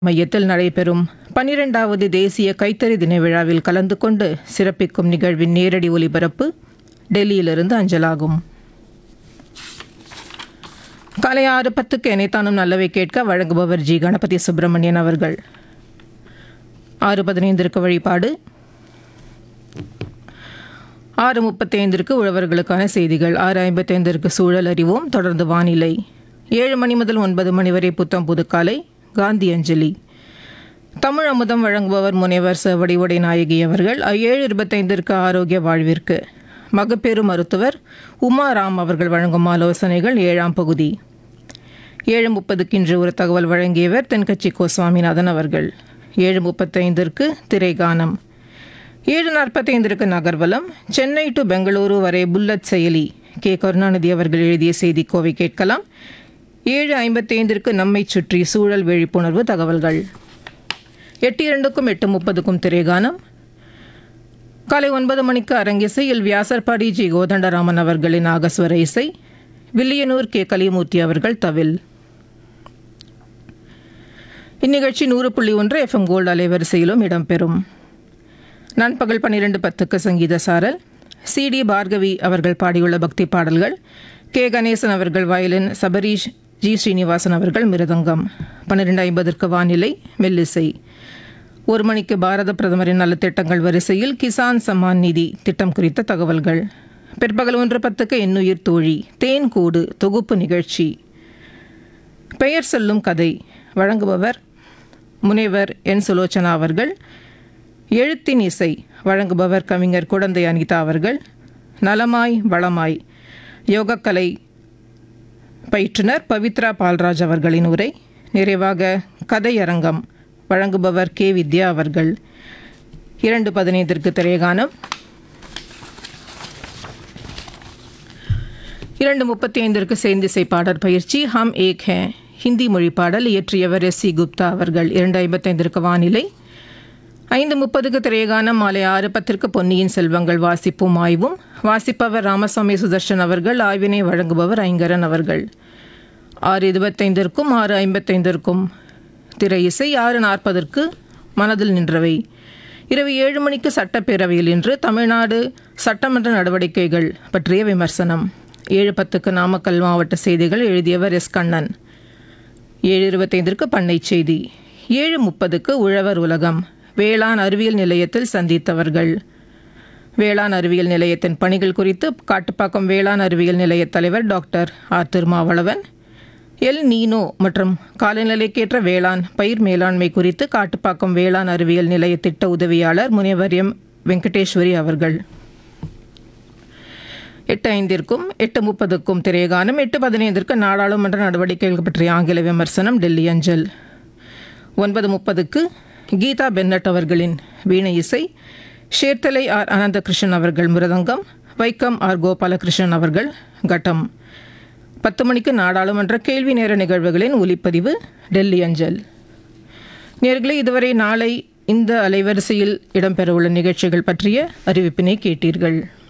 மையத்தில் நடைபெறும் பனிரெண்டாவது தேசிய கைத்தறி தின விழாவில் கலந்து கொண்டு சிறப்பிக்கும் நிகழ்வின் நேரடி ஒலிபரப்பு டெல்லியிலிருந்து அஞ்சலாகும் காலை ஆறு பத்துக்கு இணைத்தானும் நல்லவை கேட்க வழங்குபவர் ஜி கணபதி சுப்பிரமணியன் அவர்கள் ஆறு பதினைந்திற்கு வழிபாடு ஆறு முப்பத்தைந்திற்கு உழவர்களுக்கான செய்திகள் ஆறு ஐம்பத்தைந்திற்கு சூழல் அறிவோம் தொடர்ந்து வானிலை ஏழு மணி முதல் ஒன்பது மணி வரை புத்தம் புதுக்காலை காந்தி அஞ்சலி தமிழ் அமுதம் வழங்குபவர் முனைவர் ச வடிவுடை நாயகி அவர்கள் ஏழு இருபத்தைந்திற்கு ஆரோக்கிய வாழ்விற்கு மகப்பேறு மருத்துவர் உமா ராம் அவர்கள் வழங்கும் ஆலோசனைகள் ஏழாம் பகுதி ஏழு முப்பதுக்கு இன்று ஒரு தகவல் வழங்கியவர் தென்கட்சி கோ சுவாமிநாதன் அவர்கள் ஏழு முப்பத்தைந்திற்கு திரைகானம் ஏழு நாற்பத்தைந்திற்கு நகர்வலம் சென்னை டு பெங்களூரு வரை புல்லட் செயலி கே கருணாநிதி அவர்கள் எழுதிய செய்தி கோவை கேட்கலாம் ஏழு ஐம்பத்தைந்திற்கு நம்மை சுற்றி சூழல் விழிப்புணர்வு தகவல்கள் எட்டு இரண்டுக்கும் எட்டு முப்பதுக்கும் திரைகானம் காலை ஒன்பது மணிக்கு அரங்கிசையில் வியாசர்பாடி ஜி கோதண்டராமன் அவர்களின் ஆகஸ்வர இசை வில்லியனூர் கே கலிமூர்த்தி அவர்கள் தவில் இந்நிகழ்ச்சி நூறு புள்ளி ஒன்று எஃப்எம் கோல்டு அலைவரிசையிலும் இடம்பெறும் நண்பகல் பன்னிரெண்டு பத்துக்கு சங்கீத சாரல் சிடி பார்கவி அவர்கள் பாடியுள்ள பக்தி பாடல்கள் கே கணேசன் அவர்கள் வயலின் சபரீஷ் ஜி ஸ்ரீனிவாசன் அவர்கள் மிருதங்கம் பன்னிரெண்டு ஐம்பதற்கு வானிலை மெல்லிசை ஒரு மணிக்கு பாரத பிரதமரின் நலத்திட்டங்கள் வரிசையில் கிசான் சம்மான் நிதி திட்டம் குறித்த தகவல்கள் பிற்பகல் ஒன்று பத்துக்கு எண்ணுயிர் தோழி தேன் கூடு தொகுப்பு நிகழ்ச்சி பெயர் சொல்லும் கதை வழங்குபவர் முனைவர் என் சுலோச்சனா அவர்கள் எழுத்தின் இசை வழங்குபவர் கவிஞர் குடந்தை அனிதா அவர்கள் நலமாய் வளமாய் யோகக்கலை பயிற்றுனர் பவித்ரா பால்ராஜ் அவர்களின் உரை நிறைவாக கதையரங்கம் வழங்குபவர் கே வித்யா அவர்கள் இரண்டு பதினைந்திற்கு திரைகானம் இரண்டு முப்பத்தி ஐந்திற்கு சேர்ந்திசை பாடற் பயிற்சி ஹம் ஏக் ஹே ஹிந்தி மொழி பாடல் இயற்றியவர் எஸ் சி குப்தா அவர்கள் இரண்டு ஐம்பத்தைந்திற்கு வானிலை ஐந்து முப்பதுக்கு திரையகானம் மாலை ஆறு பத்திற்கு பொன்னியின் செல்வங்கள் வாசிப்பும் ஆய்வும் வாசிப்பவர் ராமசாமி சுதர்ஷன் அவர்கள் ஆய்வினை வழங்குபவர் ஐங்கரன் அவர்கள் ஆறு இருபத்தைந்திற்கும் ஆறு ஐம்பத்தைந்திற்கும் திரை இசை ஆறு நாற்பதற்கு மனதில் நின்றவை இரவு ஏழு மணிக்கு சட்டப்பேரவையில் இன்று தமிழ்நாடு சட்டமன்ற நடவடிக்கைகள் பற்றிய விமர்சனம் ஏழு பத்துக்கு நாமக்கல் மாவட்ட செய்திகள் எழுதியவர் எஸ் கண்ணன் ஏழு இருபத்தைந்திற்கு பண்ணை செய்தி ஏழு முப்பதுக்கு உழவர் உலகம் வேளாண் அறிவியல் நிலையத்தில் சந்தித்தவர்கள் வேளாண் அறிவியல் நிலையத்தின் பணிகள் குறித்து காட்டுப்பாக்கம் வேளாண் அறிவியல் நிலைய தலைவர் doctor R Thirumavalavan El Nino மற்றும் காலநிலைக்கேற்ற வேளாண் பயிர் மேலாண்மை குறித்து காட்டுப்பாக்கம் வேளாண் அறிவியல் நிலைய திட்ட உதவியாளர் முனைவர் எம் வெங்கடேஸ்வரி அவர்கள் எட்டு ஐந்திற்கும் எட்டு முப்பதுக்கும் திரையகானம் எட்டு பதினைந்திற்கு நாடாளுமன்ற நடவடிக்கைகள் பற்றிய ஆங்கில விமர்சனம் டெல்லி அஞ்சல் ஒன்பது முப்பதுக்கு கீதா பென்னட் அவர்களின் வீணை இசை ஷேர்தலை ஆர் அனந்தகிருஷ்ணன் அவர்கள் மிருதங்கம் வைக்கம் ஆர் கோபாலகிருஷ்ணன் அவர்கள் கட்டம் பத்து மணிக்கு நாடாளுமன்ற கேள்வி நேர நிகழ்வுகளின் ஒலிப்பதிவு டெல்லி அஞ்சல் நேர்களை இதுவரை நாளை இந்த அலைவரிசையில் இடம்பெறவுள்ள நிகழ்ச்சிகள் பற்றிய அறிவிப்பினை கேட்டீர்கள்